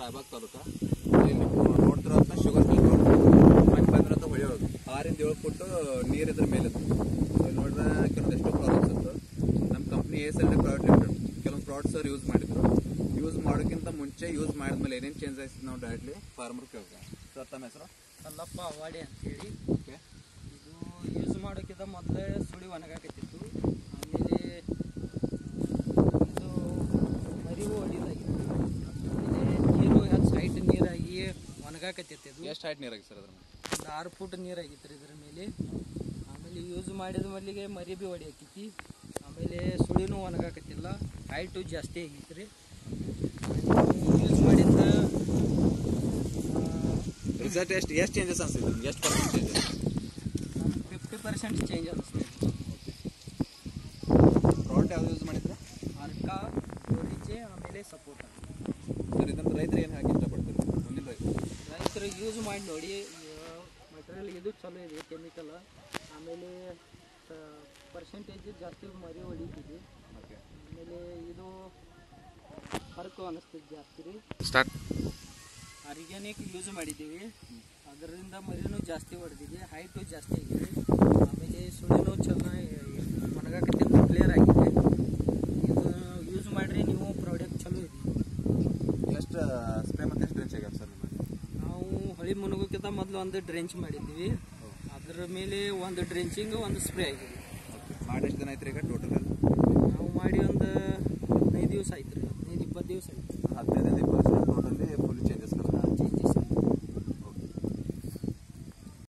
ರಾಯಬಾಗ್ ತಾಲೂಕ ಇಲ್ಲಿ ನೀವು ನೋಡ್ತಿರೋಂಥ sugar mill road ಮನೆ ಬಂದಿರೋಂಥ ಹೊಳೆ ಒಳಗೆ ಆರಿಂದ ಏಳು ಫುಟ್ ನೀರು ಇದ್ರ ಮೇಲೆ ಇತ್ತು ಸೊ ಇಲ್ಲಿ ನೋಡಿದ್ರೆ ಕೆಲವೊಂದಿಷ್ಟು ಪ್ರಾಡಕ್ಟ್ಸ್ ಇತ್ತು ನಮ್ಮ company S L D private limited ಕೆಲವೊಂದು ಪ್ರಾಡಕ್ಟ್ಸ್ ಅವ್ರು ಯೂಸ್ ಮಾಡಿದ್ರು ಯೂಸ್ ಮಾಡೋಕ್ಕಿಂತ ಮುಂಚೆ ಯೂಸ್ ಮಾಡಿದ್ಮೇಲೆ ಏನೇನು ಚೇಂಜ್ ಆಯ್ತು ನಾವು ಡೈರೆಕ್ಟ್ಲಿ ಫಾರ್ಮರ್ ಕೇಳ್ತೀವಿ ಸರ್ ತಮ್ಮ ಹೆಸರು ಕಲ್ಲಪ್ಪ ಅವಾಡಿ ಅಂತೇಳಿ ಓಕೆ ಇದು ಯೂಸ್ ಮಾಡೋಕ್ಕಿಂತ ಮೊದಲೇ ಸುಳಿ ಒಣಗಾಕತ್ತಿತ್ತು ಆಮೇಲೆ ಇದು ಮರಿವು ಹೊಡಿದಾಗಿತ್ತು ಆಮೇಲೆ ನೀರು ಹೆಚ್ಚು ಹೈಟ್ ನೀರಾಗಿ ಒಣಗಾಕತ್ತಿತ್ತು ಇದು ಎಷ್ಟು ಹೈಟ್ ನೀರಾಗಿ ಸರ್ ಅದ್ರ ಮೇಲೆ ಒಂದು ಆರು ಫುಟ್ ನೀರಾಗಿತ್ತು ರೀ ಇದ್ರ ಮೇಲೆ ಆಮೇಲೆ ಯೂಸ್ ಮಾಡಿದ ಮಲ್ಲಿಗೆ ಮರಿ ಬಿ ಹೊಡಿಯಾಕೈತಿ ಆಮೇಲೆ ಸುಳಿನೂ ಒಣಗಾಕತ್ತಿಲ್ಲ ಹೈಟು ಜಾಸ್ತಿ ಆಗೈತಿ ರೀ ಯೂಸ್ ಮಾಡಿದ್ದ ರಿಸಲ್ಟ್ ಎಷ್ಟು ಎಷ್ಟು ಚೇಂಜಸ್ ಅನ್ಸಿದೆ ನಿಮ್ಗೆ ಎಷ್ಟು percent changes fifty percent change ಅನಿಸ್ತೈತಿ ಪ್ರಾಡಕ್ಟ್ ಯಾವ್ದು ಯೂಸ್ ಮಾಡಿದ್ರೆ ಅರ್ಕ ಗೋರಿಚೆ ಆಮೇಲೆ ಸಪೋಟ ಸರ್ ಇದನ್ನು ರೈತರು ಏನು ಹಾಕಿ ಇಷ್ಟಪಡ್ತೀರಿ ಮುಂದಿನ ರೈತರು ರೈತರು ಯೂಸ್ ಮಾಡಿ ನೋಡಿ ಮಟೀರಿಯಲ್ ಇದು ಚಲೋ ಇದೆ ಕೆಮಿಕಲ್ ಆಮೇಲೆ ಪರ್ಸೆಂಟೇಜ್ ಜಾಸ್ತಿ ಮರಿ ಹೊಡಿತೀವಿ ಓಕೆ ಆಮೇಲೆ ಇದು ಹರ್ಕು ಅನಿಸ್ತದೆ ಜಾಸ್ತಿ ರೀ ಸ್ಟಾರ್ಟ್ ಆರ್ಗ್ಯಾನಿಕ್ ಯೂಸ್ ಮಾಡಿದ್ದೀವಿ ಅದರಿಂದ ಮರಿನೂ ಜಾಸ್ತಿ ಹೊಡೆದಿದೆ ಹೈಟು ಜಾಸ್ತಿ ಆಗಿದೆ ಆಮೇಲೆ ಸುಳಿನೂ ಚೆನ್ನಾಗಿ ಒಣಗಾಕತ್ತಿಂದ ಕ್ಲಿಯರ್ ಆಗಿದೆ ಇದು ಯೂಸ್ ಮಾಡಿರಿ ನೀವು ಪ್ರಾಡಕ್ಟ್ ಚಲೋ ಇದೆ ಎಷ್ಟು ಸ್ಪ್ರೇ ಮತ್ತು ಎಷ್ಟು ರೇಂಜ್ ಆಗ್ಯಾವ ಸರ್ ನಿಮಗೆ ನಾವು ಹೊಳಿ ಮುಳುಗೋಕ್ಕಿಂತ ಮೊದಲು ಒಂದು ಡ್ರೆಂಚ್ ಮಾಡಿದ್ದೀವಿ ಅದರ ಮೇಲೆ ಒಂದು ಡ್ರೆಂಚಿಂಗ್ ಒಂದು ಸ್ಪ್ರೇ ಆಗಿದೆ ಮಾಡಿ ಎಷ್ಟು ದಿನ ಆಯ್ತು ಈಗ ಟೋಟಲ್ ನಾವು ಮಾಡಿ ಒಂದು ಹದಿನೈದು ದಿವಸ ಆಯ್ತು ರೀ ಹದಿನೈದು ಇಪ್ಪತ್ತು ದಿವಸ ಆಯ್ತು ಹದಿನೈದು ಇಪ್ಪತ್ತು ಟೋಟಲಿ